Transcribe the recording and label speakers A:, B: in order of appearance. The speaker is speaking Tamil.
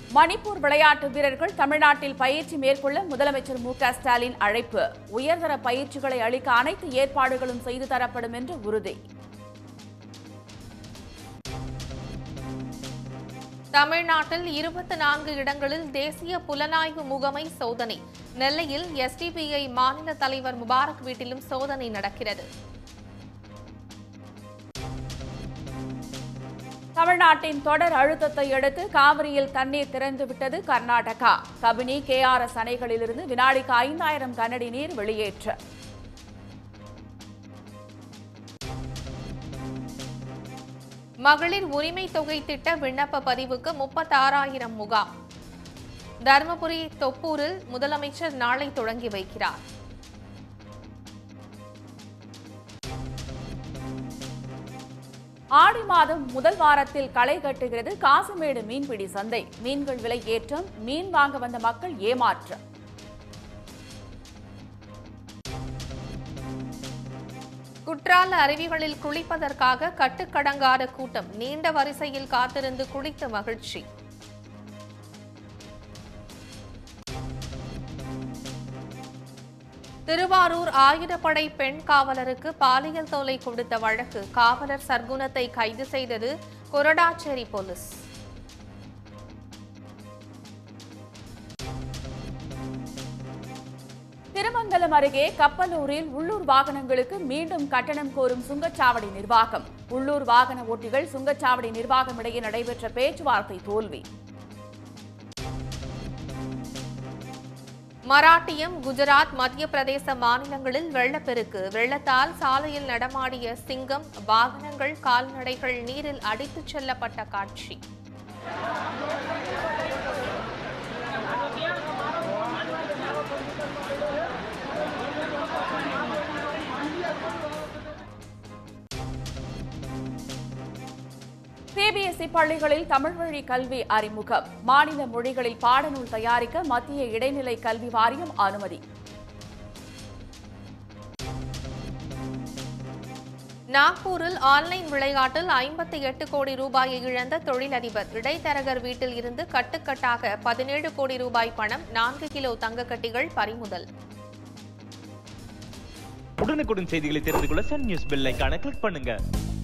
A: மணிப்பூர் விளையாட்டு வீரர்கள் தமிழ்நாட்டில் பயிற்சி மேற்கொள்ள முதலமைச்சர் மு க ஸ்டாலின் அழைப்பு உயர்தர பயிற்சிகளை அளிக்க அனைத்து ஏற்பாடுகளும் செய்து தரப்படும் என்று உறுதி
B: தமிழ்நாட்டில் இருபத்தி நான்கு இடங்களில் தேசிய புலனாய்வு முகமை சோதனை நெல்லையில் எஸ்டிபிஐ மாநில தலைவர் முபாரக் வீட்டிலும் சோதனை நடக்கிறது
A: தமிழ்நாட்டின் தொடர் அழுத்தத்தை அடுத்து காவிரியில் தண்ணீர் திறந்துவிட்டது கர்நாடகா கபினி கேஆர்எஸ் அணைகளிலிருந்து வினாடிக்கு ஐந்தாயிரம் கனஅடி நீர் வெளியேற்ற
B: மகளிர் உரிமை தொகை திட்ட விண்ணப்ப பதிவுக்கு முப்பத்தாறாயிரம் முகாம் தருமபுரி தொப்பூரில் முதலமைச்சர் நாளை தொடங்கி வைக்கிறார்
A: ஆடி மாதம் முதல் வாரத்தில் களை கட்டுகிறது காசிமேடு மீன்பிடி சந்தை மீன்கள் விலை ஏற்றம் மீன் வாங்க வந்த மக்கள் ஏமாற்றம்
B: குற்றால அருவிகளில் குளிப்பதற்காக கட்டுக்கடங்காத கூட்டம் நீண்ட வரிசையில் காத்திருந்து குளித்த மகிழ்ச்சி திருவாரூர் ஆயுதப்படை பெண் காவலருக்கு பாலியல் தொல்லை கொடுத்த வழக்கு காவலர் சர்க்குணத்தை கைது செய்தது கொரடாச்சேரி போலீஸ்
A: திருமங்கலம் அருகே கப்பலூரில் உள்ளூர் வாகனங்களுக்கு மீண்டும் கட்டணம் கோரும் சுங்கச்சாவடி நிர்வாகம் உள்ளூர் வாகன ஓட்டிகள் சுங்கச்சாவடி நிர்வாகம் இடையே நடைபெற்ற பேச்சுவார்த்தை தோல்வி
B: மராட்டியம் குஜராத் மத்திய பிரதேச மாநிலங்களில் வெள்ளப்பெருக்கு வெள்ளத்தால் சாலையில் நடமாடிய சிங்கம் வாகனங்கள் கால்நடைகள் நீரில் அடித்துச் செல்லப்பட்ட காட்சி
A: சிபிஎஸ்இ பள்ளிகளில் தமிழ் வழி கல்வி அறிமுகம் மாநில மொழிகளில் பாடநூல் தயாரிக்க மத்திய இடைநிலை கல்வி வாரியம் அனுமதி
B: நாக்பூரில் ஆன்லைன் விளையாட்டில் ஐம்பத்தி எட்டு கோடி ரூபாயை இழந்த தொழிலதிபர் இடைத்தரகர் வீட்டில் இருந்து கட்டுக்கட்டாக பதினேழு கோடி ரூபாய் பணம் நான்கு கிலோ தங்கக்கட்டிகள் பறிமுதல்
C: உடனுக்குடன் செய்திகளை தெரிந்து கொள்ள சன் நியூஸ் பெல் ஐகானை கிளிக் பண்ணுங்க